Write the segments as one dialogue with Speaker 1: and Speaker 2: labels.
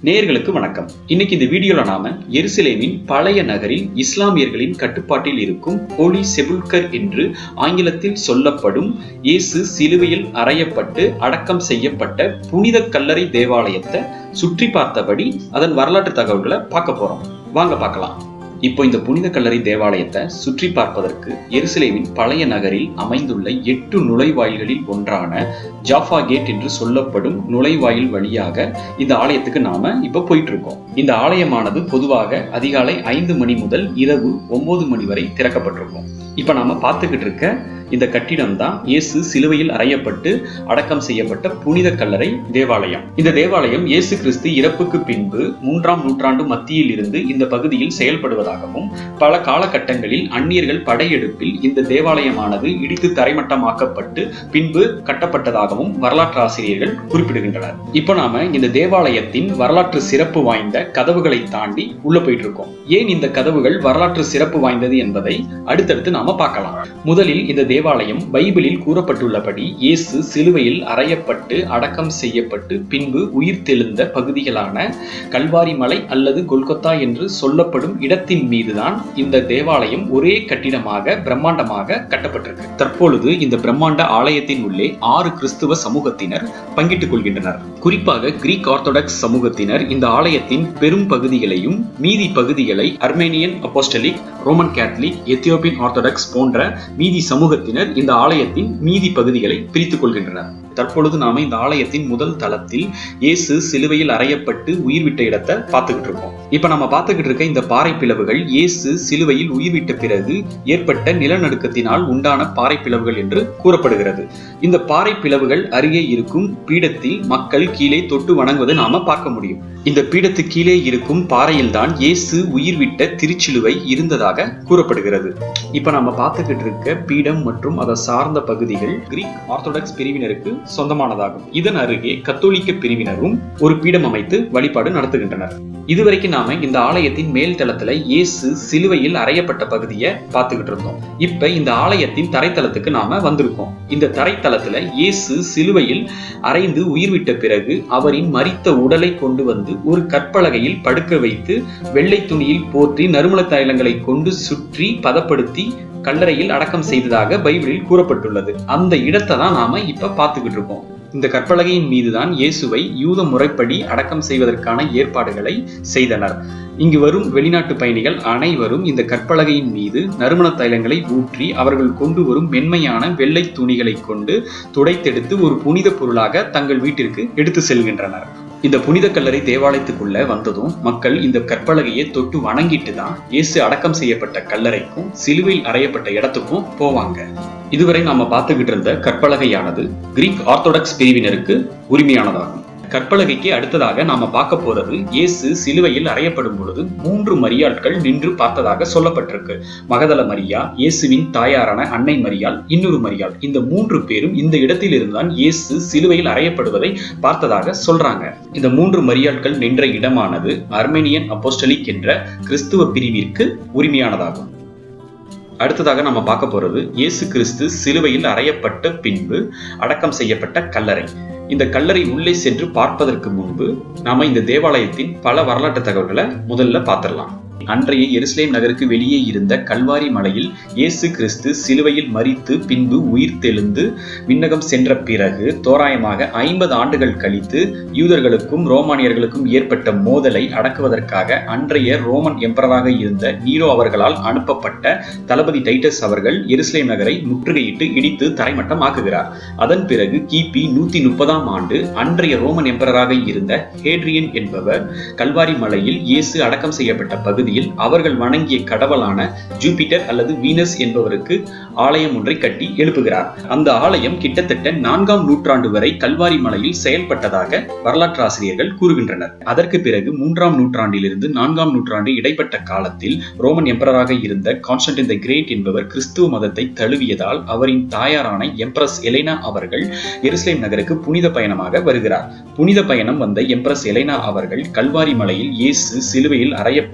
Speaker 1: நேயர்களுக்கு வணக்கம் இன்னைக்கு இந்த வீடியோல நாம எருசலேமின் பழைய நகரில் இஸ்லாமியர்களின் கட்டுப்பாட்டில் இருக்கும் ஹோலி செபுல்கர் என்று ஆங்கிலத்தில் சொல்லப்படும் இயேசு சிலுவையில் அறையப்பட்டு அடக்கம் செய்யப்பட்ட புனித கல்லறை தேவாலயத்தை சுற்றி பார்த்தபடி அதன் வரலாற்று தகவல்களை பார்க்க போறோம் வாங்க பார்க்கலாம் இப்போ இந்த புனித கல்லறை தேவாலயத்தை சுற்றி பார்ப்பதற்கு எருசலேமின் பழைய நகரில் அமைந்துள்ள எட்டு நுழைவாயில்களில் ஒன்றான ஜாஃபா கேட் என்று சொல்லப்படும் நுழைவாயில் வழியாக இந்த ஆலயத்துக்கு நாம இப்ப போயிட்டு இருக்கோம் இந்த ஆலயமானது பொதுவாக அதிகாலை ஐந்து மணி முதல் இரவு ஒன்பது மணி வரை திறக்கப்பட்டிருக்கும் இப்ப நாம பார்த்துக்கிட்டு இருக்க இந்த கட்டிடம் தான் இயேசு சிலுவையில் அறையப்பட்டு அடக்கம் செய்யப்பட்ட புனித கல்லறை தேவாலயம் இந்த தேவாலயம் இயேசு கிறிஸ்து இறப்புக்கு பின்பு மூன்றாம் நூற்றாண்டு மத்தியில் இருந்து இந்த பகுதியில் செயல்படுவதாகவும் பல காலகட்டங்களில் அந்நியர்கள் படையெடுப்பில் இந்த தேவாலயமானது இடித்து தரைமட்டமாக்கப்பட்டு பின்பு கட்டப்பட்டதாகவும் வரலாற்று ஆசிரியர்கள் குறிப்பிடுகின்றனர் இப்போ நாம இந்த தேவாலயத்தின் வரலாற்று சிறப்பு வாய்ந்த கதவுகளை தாண்டி உள்ள போயிட்டு இருக்கோம் ஏன் இந்த கதவுகள் வரலாற்று சிறப்பு வாய்ந்தது என்பதை அடுத்தடுத்து நாம பார்க்கலாம் முதலில் இந்த தேவாலயம் பைபிளில் கூறப்பட்டுள்ளபடி இயேசு சிலுவையில் அறையப்பட்டு அடக்கம் செய்யப்பட்டு பின்பு உயிர் தெழுந்த பகுதிகளான கல்வாரி மலை அல்லது கொல்கத்தா என்று சொல்லப்படும் இடத்தின் மீதுதான் இந்த தேவாலயம் ஒரே கட்டிடமாக பிரம்மாண்டமாக கட்டப்பட்டிருக்கு தற்பொழுது இந்த பிரம்மாண்ட ஆலயத்தின் உள்ளே ஆறு கிறிஸ்துவ சமூகத்தினர் பங்கிட்டுக் கொள்கின்றனர் குறிப்பாக கிரீக் ஆர்த்தடாக்ஸ் சமூகத்தினர் இந்த ஆலயத்தின் பெரும் பகுதிகளையும் மீதி பகுதிகளை Armenian Apostolic Roman Catholic Ethiopian Orthodox போன்ற மீதி சமூகத்தினர் இந்த ஆலயத்தின் மீதி பகுதிகளை பிரித்துக் கொள்கின்றனர் தற்பொழுது நாம இந்த ஆலயத்தின் முதல் தளத்தில் இயேசு சிலுவையில் அறையப்பட்டு உயிர் விட்ட இடத்தை பார்த்துக்கிட்டு இருக்கோம் இப்ப நம்ம பார்த்துக்கிட்டு இருக்க இந்த பாறை பிளவுகள் இயேசு சிலுவையில் உயிர் விட்ட பிறகு ஏற்பட்ட நிலநடுக்கத்தினால் உண்டான பாறை பிளவுகள் என்று கூறப்படுகிறது இந்த பாறை பிளவுகள் அருகே இருக்கும் பீடத்தில் மக்கள் கீழே தொட்டு வணங்குவதை நாம பார்க்க முடியும் இந்த பீடத்து கீழே இருக்கும் பாறையில் தான் இயேசு உயிர் விட்ட திருச்சிலுவை இருந்ததாக கூறப்படுகிறது இப்ப நம்ம பார்த்துக்கிட்டு இருக்க பீடம் மற்றும் அதை சார்ந்த பகுதிகள் கிரீக் ஆர்த்தடாக்ஸ் பிரிவினருக்கு சொந்தமானதாகும் இதன் அருகே கத்தோலிக்க பிரிவினரும் ஒரு பீடம் அமைத்து வழிபாடு நடத்துகின்றனர் இதுவரைக்கும் நாம இந்த ஆலயத்தின் மேல் தளத்துல இயேசு சிலுவையில் அறையப்பட்ட பகுதியை பார்த்துக்கிட்டு இருந்தோம் இப்ப இந்த ஆலயத்தின் தரைத்தளத்துக்கு நாம வந்திருக்கோம் இந்த தரைத்தளத்துல இயேசு சிலுவையில் அறைந்து உயிர் விட்ட பிறகு அவரின் மரித்த உடலை கொண்டு வந்து ஒரு கற்பலகையில் படுக்க வைத்து வெள்ளை துணியில் போற்றி நறுமண தைலங்களை கொண்டு சுற்றி பதப்படுத்தி கல்லறையில் அடக்கம் செய்ததாக பைபிளில் கூறப்பட்டுள்ளது அந்த இடத்தை தான் நாம இப்ப பார்த்துக்கிட்டு இருக்கோம் இந்த கற்பலகையின் மீதுதான் இயேசுவை யூத முறைப்படி அடக்கம் செய்வதற்கான ஏற்பாடுகளை செய்தனர் இங்கு வரும் வெளிநாட்டு பயணிகள் அனைவரும் இந்த கற்பலகையின் மீது நறுமண தைலங்களை ஊற்றி அவர்கள் கொண்டு வரும் மென்மையான வெள்ளை துணிகளை கொண்டு துடைத்தெடுத்து ஒரு புனித பொருளாக தங்கள் வீட்டிற்கு எடுத்து செல்கின்றனர் இந்த புனித கல்லறை தேவாலயத்துக்குள்ள வந்ததும் மக்கள் இந்த கற்பலகையை தொட்டு வணங்கிட்டு தான் இயேசு அடக்கம் செய்யப்பட்ட கல்லறைக்கும் சிலுவையில் அறையப்பட்ட இடத்துக்கும் போவாங்க இதுவரை நாம பார்த்துக்கிட்டு இருந்த கற்பலகையானது கிரீக் ஆர்த்தோடாக்ஸ் பிரிவினருக்கு உரிமையானதாகும் கற்பலகைக்கு அடுத்ததாக நாம பார்க்க போறது இயேசு சிலுவையில் அறையப்படும் பொழுது மூன்று மரியாட்கள் நின்று பார்த்ததாக சொல்லப்பட்டிருக்கு மகதல மரியா இயேசுவின் தாயாரான அன்னை மரியாள் இன்னொரு மரியாள் இந்த மூன்று பேரும் இந்த இடத்தில் இருந்துதான் இயேசு சிலுவையில் அறையப்படுவதை பார்த்ததாக சொல்றாங்க இந்த மூன்று மரியாட்கள் நின்ற இடமானது அர்மேனியன் அப்போஸ்டலிக் என்ற கிறிஸ்துவ பிரிவிற்கு உரிமையானதாகும் அடுத்ததாக நம்ம பார்க்க போறது இயேசு கிறிஸ்து சிலுவையில் அறையப்பட்ட பின்பு அடக்கம் செய்யப்பட்ட கல்லறை இந்த கல்லறை உள்ளே சென்று பார்ப்பதற்கு முன்பு நாம இந்த தேவாலயத்தின் பல வரலாற்று தகவல்களை முதல்ல பார்த்திடலாம் அன்றைய எருசலேம் நகருக்கு வெளியே இருந்த கல்வாரி மலையில் இயேசு கிறிஸ்து சிலுவையில் மறித்து பின்பு உயிர் தெழுந்து விண்ணகம் சென்ற பிறகு தோராயமாக ஐம்பது ஆண்டுகள் கழித்து யூதர்களுக்கும் ரோமானியர்களுக்கும் ஏற்பட்ட மோதலை அடக்குவதற்காக அன்றைய ரோமன் எம்பரராக இருந்த நீரோ அவர்களால் அனுப்பப்பட்ட தளபதி டைட்டஸ் அவர்கள் எருசலேம் நகரை முற்றுகையிட்டு இடித்து தரைமட்டமாக்குகிறார் அதன் பிறகு கிபி நூத்தி முப்பதாம் ஆண்டு அன்றைய ரோமன் எம்பரராக இருந்த ஹேட்ரியன் என்பவர் கல்வாரி மலையில் இயேசு அடக்கம் செய்யப்பட்ட பகுதி பகுதியில் அவர்கள் வணங்கிய கடவுளான ஜூபிட்டர் அல்லது வீனஸ் என்பவருக்கு ஆலயம் ஒன்றை கட்டி எழுப்புகிறார் அந்த ஆலயம் கிட்டத்தட்ட நான்காம் நூற்றாண்டு வரை கல்வாரி மலையில் செயல்பட்டதாக வரலாற்று ஆசிரியர்கள் கூறுகின்றனர் அதற்கு பிறகு மூன்றாம் நூற்றாண்டிலிருந்து நான்காம் நூற்றாண்டு இடைப்பட்ட காலத்தில் ரோமன் எம்பரராக இருந்த கான்ஸ்டன்டின் த கிரேட் என்பவர் கிறிஸ்துவ மதத்தை தழுவியதால் அவரின் தாயாரான எம்ப்ரஸ் எலைனா அவர்கள் எருசலேம் நகருக்கு புனித பயணமாக வருகிறார் புனித பயணம் வந்த எம்ப்ரஸ் எலைனா அவர்கள் கல்வாரி மலையில் இயேசு சிலுவையில் அறையப்பட்டு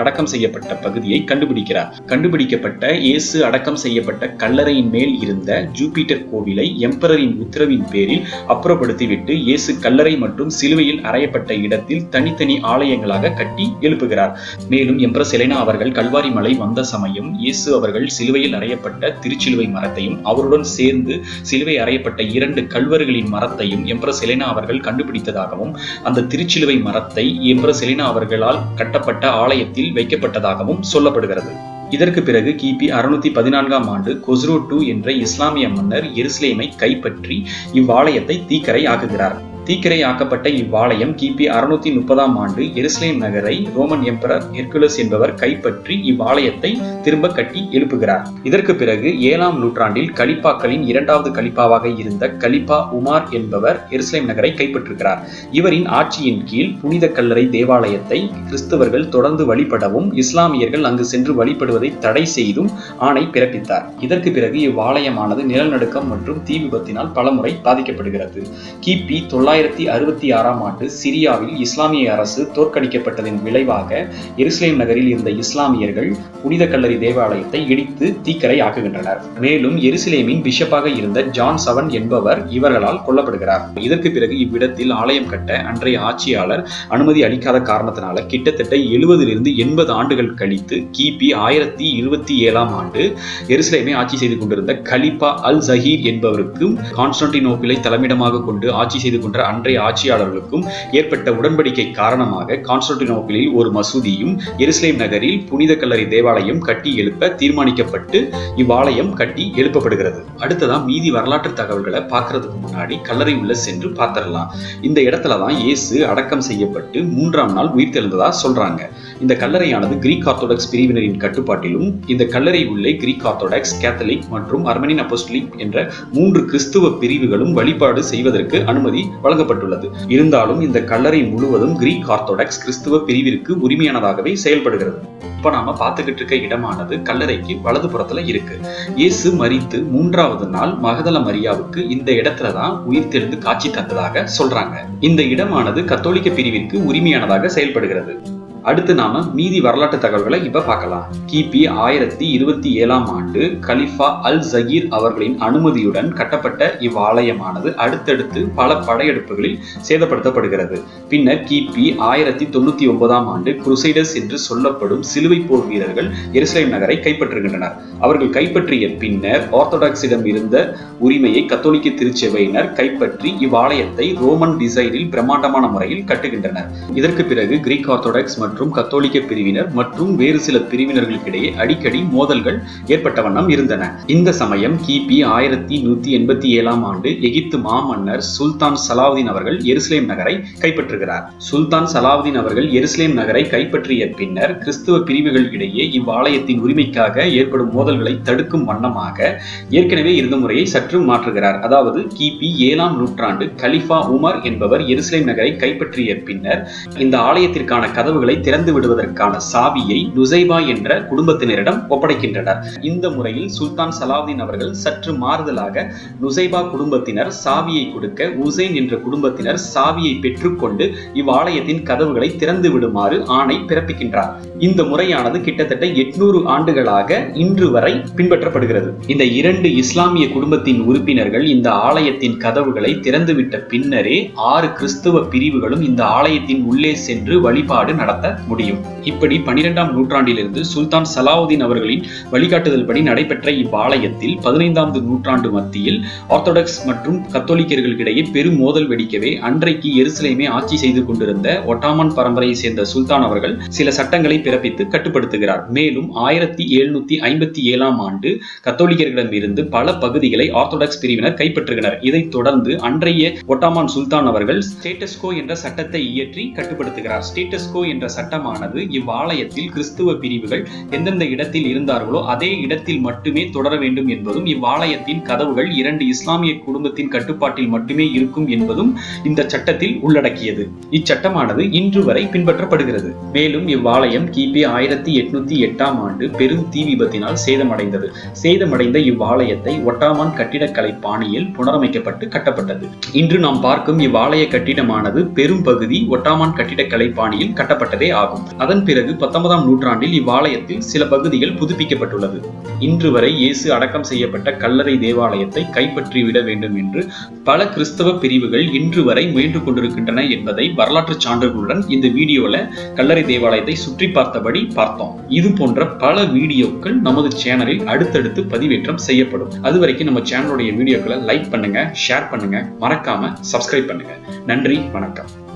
Speaker 1: அடக்கம் செய்யப்பட்ட பகுதியை கண்டுபிடிக்கிறார் கண்டுபிடிக்கப்பட்ட இயேசு அடக்கம் செய்யப்பட்ட கல்லறையின் மேல் இருந்த ஜூபிட்டர் கோவிலை எம்பரரின் உத்தரவின் பேரில் அப்புறப்படுத்திவிட்டு இயேசு கல்லறை மற்றும் சிலுவையில் அறையப்பட்ட இடத்தில் தனித்தனி ஆலயங்களாக கட்டி எழுப்புகிறார் மேலும் எம்பரஸ் எலைனா அவர்கள் கல்வாரி மலை வந்த சமயம் இயேசு அவர்கள் சிலுவையில் அறையப்பட்ட திருச்சிலுவை மரத்தையும் அவருடன் சேர்ந்து சிலுவை அறையப்பட்ட இரண்டு கல்வர்களின் மரத்தையும் எம்பரஸ் எலைனா அவர்கள் கண்டுபிடித்ததாகவும் அந்த திருச்சிலுவை மரத்தை எம்பரஸ் எலைனா அவர்களால் கட்டப்பட்ட ஆலயத்தில் வைக்கப்பட்டதாகவும் சொல்லப்படுகிறது இதற்கு பிறகு கிபி அறுநூத்தி பதினான்காம் ஆண்டு கொஸ்ரோ டூ என்ற இஸ்லாமிய மன்னர் எருசலேமை கைப்பற்றி இவ்வாலயத்தை தீக்கரை ஆக்குகிறார் தீக்கிரை ஆக்கப்பட்ட இவ்வாலயம் கிபி அறுநூத்தி முப்பதாம் ஆண்டு எருசலேம் நகரை ரோமன் எம்பரர் ஹெர்குலஸ் என்பவர் கைப்பற்றி இவ்வாலயத்தை திரும்ப கட்டி எழுப்புகிறார் இதற்கு பிறகு ஏழாம் நூற்றாண்டில் கலிப்பாக்களின் இரண்டாவது கலிப்பாவாக இருந்த கலிப்பா உமார் என்பவர் எருசலேம் நகரை கைப்பற்றுகிறார் இவரின் ஆட்சியின் கீழ் புனித கல்லறை தேவாலயத்தை கிறிஸ்தவர்கள் தொடர்ந்து வழிபடவும் இஸ்லாமியர்கள் அங்கு சென்று வழிபடுவதை தடை செய்தும் ஆணை பிறப்பித்தார் இதற்கு பிறகு இவ்வாலயமானது நிலநடுக்கம் மற்றும் தீ விபத்தினால் பலமுறை பாதிக்கப்படுகிறது கிபி தொள்ளாயிரத்தி அறுபத்தி ஆறாம் ஆண்டு சிரியாவில் இஸ்லாமிய அரசு தோற்கடிக்கப்பட்டதன் விளைவாக எருசலேம் நகரில் இருந்த இஸ்லாமியர்கள் புனித கல்லறை தேவாலயத்தை இடித்து தீக்கரை ஆக்குகின்றனர் மேலும் எருசலேமின் பிஷப்பாக இருந்த ஜான் சவன் என்பவர் இவர்களால் கொல்லப்படுகிறார் இதற்கு பிறகு இவ்விடத்தில் ஆலயம் கட்ட அன்றைய ஆட்சியாளர் அனுமதி அளிக்காத காரணத்தினால கிட்டத்தட்ட எழுபதிலிருந்து எண்பது ஆண்டுகள் கழித்து கிபி ஆயிரத்தி இருபத்தி ஏழாம் ஆண்டு எருசலேமை ஆட்சி செய்து கொண்டிருந்த கலிப்பா அல் ஜஹீர் என்பவருக்கும் கான்ஸ்டன்டினோப்பிளை தலைமையிடமாக கொண்டு ஆட்சி செய்து கொண்ட அன்றைய ஆட்சியாளர்களுக்கும் ஏற்பட்ட உடன்படிக்கை காரணமாக கான்ஸ்டன்டினோப்பிளில் ஒரு மசூதியும் எருசலேம் நகரில் புனித கல்லறை தேவாலயம் கட்டி எழுப்ப தீர்மானிக்கப்பட்டு இவ்வாலயம் கட்டி எழுப்பப்படுகிறது அடுத்ததா மீதி வரலாற்று தகவல்களை பார்க்கறதுக்கு முன்னாடி கல்லறை உள்ள சென்று பார்த்திடலாம் இந்த இடத்துல தான் இயேசு அடக்கம் செய்யப்பட்டு மூன்றாம் நாள் உயிர்த்தெழுந்ததா சொல்றாங்க இந்த கல்லறையானது கிரீக் ஆர்த்தோடாக்ஸ் பிரிவினரின் கட்டுப்பாட்டிலும் இந்த கல்லறை உள்ளே கிரீக் ஆர்த்தோடாக்ஸ் கேத்தலிக் மற்றும் அர்மனின் அப்போஸ்டலிக் என்ற மூன்று கிறிஸ்துவ பிரிவுகளும் வழிபாடு செய்வதற்கு அனுமதி வழங்கப்பட்டுள்ளது இருந்தாலும் இந்த கல்லறை முழுவதும் கிரீக் ஆர்த்தோடாக்ஸ் கிறிஸ்துவ பிரிவிற்கு உரிமையானதாகவே செயல்படுகிறது இப்ப நாம பார்த்துக்கிட்டு இருக்க இடமானது கல்லறைக்கு வலது புறத்துல இருக்கு இயேசு மரித்து மூன்றாவது நாள் மகதல மரியாவுக்கு இந்த இடத்துல தான் உயிர் தெழுந்து காட்சி தந்ததாக சொல்றாங்க இந்த இடமானது கத்தோலிக்க பிரிவிற்கு உரிமையானதாக செயல்படுகிறது அடுத்து நாம மீதி வரலாற்று தகவல்களை இப்ப பார்க்கலாம் கிபி ஆயிரத்தி இருபத்தி ஏழாம் ஆண்டு கலிஃபா அல் ஜகீர் அவர்களின் அனுமதியுடன் கட்டப்பட்ட இவ்வாலயமானது அடுத்தடுத்து பல படையெடுப்புகளில் சேதப்படுத்தப்படுகிறது பின்னர் கிபி ஆயிரத்தி தொண்ணூத்தி ஒன்பதாம் ஆண்டு குருசைடர்ஸ் என்று சொல்லப்படும் சிலுவை போர் வீரர்கள் எருசலேம் நகரை கைப்பற்றுகின்றனர் அவர்கள் கைப்பற்றிய பின்னர் ஆர்த்தடாக்ஸிடம் இருந்த உரிமையை கத்தோலிக்க திருச்சபையினர் கைப்பற்றி இவ்வாலயத்தை ரோமன் டிசைனில் பிரம்மாண்டமான முறையில் கட்டுகின்றனர் இதற்கு பிறகு கிரீக் ஆர்த்தடாக்ஸ் மற்றும் கத்தோலிக்க பிரிவினர் மற்றும் வேறு சில பிரிவினர்களுக்கிடையே அடிக்கடி மோதல்கள் ஏற்பட்ட வண்ணம் இருந்தன இந்த சமயம் கிபி ஆயிரத்தி நூத்தி எண்பத்தி ஏழாம் ஆண்டு எகிப்து மாமன்னர் சுல்தான் சலாவுதீன் அவர்கள் எருசலேம் நகரை கைப்பற்றுகிறார் சுல்தான் சலாவுதீன் அவர்கள் எருசலேம் நகரை கைப்பற்றிய பின்னர் கிறிஸ்துவ பிரிவுகள் இடையே இவ்வாலயத்தின் உரிமைக்காக ஏற்படும் மோதல்களை தடுக்கும் வண்ணமாக ஏற்கனவே இருந்த முறையை சற்று மாற்றுகிறார் அதாவது கிபி ஏழாம் நூற்றாண்டு கலிஃபா உமர் என்பவர் எருசலேம் நகரை கைப்பற்றிய பின்னர் இந்த ஆலயத்திற்கான கதவுகளை திறந்து விடுவதற்கான சாவியை நுசைபா என்ற குடும்பத்தினரிடம் ஒப்படைக்கின்றனர் இந்த முறையில் சுல்தான் சலாவுதீன் அவர்கள் சற்று மாறுதலாக நுசைபா குடும்பத்தினர் சாவியை கொடுக்க உசைன் என்ற குடும்பத்தினர் சாவியை பெற்றுக்கொண்டு இவ்வாலயத்தின் கதவுகளை திறந்து விடுமாறு ஆணை பிறப்பிக்கின்றார் இந்த முறையானது கிட்டத்தட்ட எட்நூறு ஆண்டுகளாக இன்று வரை பின்பற்றப்படுகிறது இந்த இரண்டு இஸ்லாமிய குடும்பத்தின் உறுப்பினர்கள் இந்த ஆலயத்தின் கதவுகளை திறந்துவிட்ட பின்னரே ஆறு கிறிஸ்துவ பிரிவுகளும் இந்த ஆலயத்தின் உள்ளே சென்று வழிபாடு நடத்த முடியும் இப்படி பனிரெண்டாம் நூற்றாண்டிலிருந்து சுல்தான் சலாவுதீன் அவர்களின் வழிகாட்டுதல்படி நடைபெற்ற இவ்வாலயத்தில் பதினைந்தாம் நூற்றாண்டு மத்தியில் ஆர்த்தடாக்ஸ் மற்றும் கத்தோலிக்கர்களுக்கிடையே பெரும் மோதல் வெடிக்கவே அன்றைக்கு எருசலேமே ஆட்சி செய்து கொண்டிருந்த ஒட்டாமன் பரம்பரையை சேர்ந்த சுல்தான் அவர்கள் சில சட்டங்களை பிறப்பித்து கட்டுப்படுத்துகிறார் மேலும் ஆயிரத்தி எழுநூத்தி ஐம்பத்தி ஏழாம் ஆண்டு கத்தோலிக்கர்களிடம் இருந்து பல பகுதிகளை ஆர்த்தடாக்ஸ் பிரிவினர் கைப்பற்றுகின்றனர் இதைத் தொடர்ந்து அன்றைய ஒட்டாமான் சுல்தான் அவர்கள் ஸ்டேட்டஸ்கோ என்ற சட்டத்தை இயற்றி கட்டுப்படுத்துகிறார் ஸ்டேட்டஸ்கோ என்ற சட்டமானது இவ்வாலயத்தில் கிறிஸ்துவ பிரிவுகள் எந்தெந்த இடத்தில் இருந்தார்களோ அதே இடத்தில் மட்டுமே தொடர வேண்டும் என்பதும் இவ்வாலயத்தின் கதவுகள் இரண்டு இஸ்லாமிய குடும்பத்தின் கட்டுப்பாட்டில் மட்டுமே இருக்கும் என்பதும் இந்த சட்டத்தில் உள்ளடக்கியது இச்சட்டமானது இன்று வரை பின்பற்றப்படுகிறது மேலும் இவ்வாலயம் கிபி ஆயிரத்தி எட்நூத்தி எட்டாம் ஆண்டு பெரும் தீ விபத்தினால் சேதமடைந்தது சேதமடைந்த இவ்வாலயத்தை ஒட்டாமான் கட்டிடக்கலை பாணியில் புனரமைக்கப்பட்டு கட்டப்பட்டது இன்று நாம் பார்க்கும் இவ்வாலய கட்டிடமானது பெரும் பகுதி ஒட்டாமான் கட்டிடக்கலை பாணியில் கட்டப்பட்டதே ஆகும் அதன் பிறகு பத்தொன்பதாம் நூற்றாண்டில் இவ்வாலயத்தில் சில பகுதிகள் புதுப்பிக்கப்பட்டுள்ளது இன்று வரை இயேசு அடக்கம் செய்யப்பட்ட கல்லறை தேவாலயத்தை கைப்பற்றிவிட வேண்டும் என்று பல கிறிஸ்தவ பிரிவுகள் இன்று வரை முயன்று கொண்டிருக்கின்றன என்பதை வரலாற்று சான்றுகளுடன் இந்த வீடியோல கல்லறை தேவாலயத்தை சுற்றி பார்த்தபடி பார்த்தோம் இது போன்ற பல வீடியோக்கள் நமது சேனலில் அடுத்தடுத்து பதிவேற்றம் செய்யப்படும் அது வரைக்கும் நம்ம சேனலுடைய வீடியோக்களை லைக் பண்ணுங்க ஷேர் பண்ணுங்க மறக்காம சப்ஸ்கிரைப் பண்ணுங்க நன்றி வணக்கம்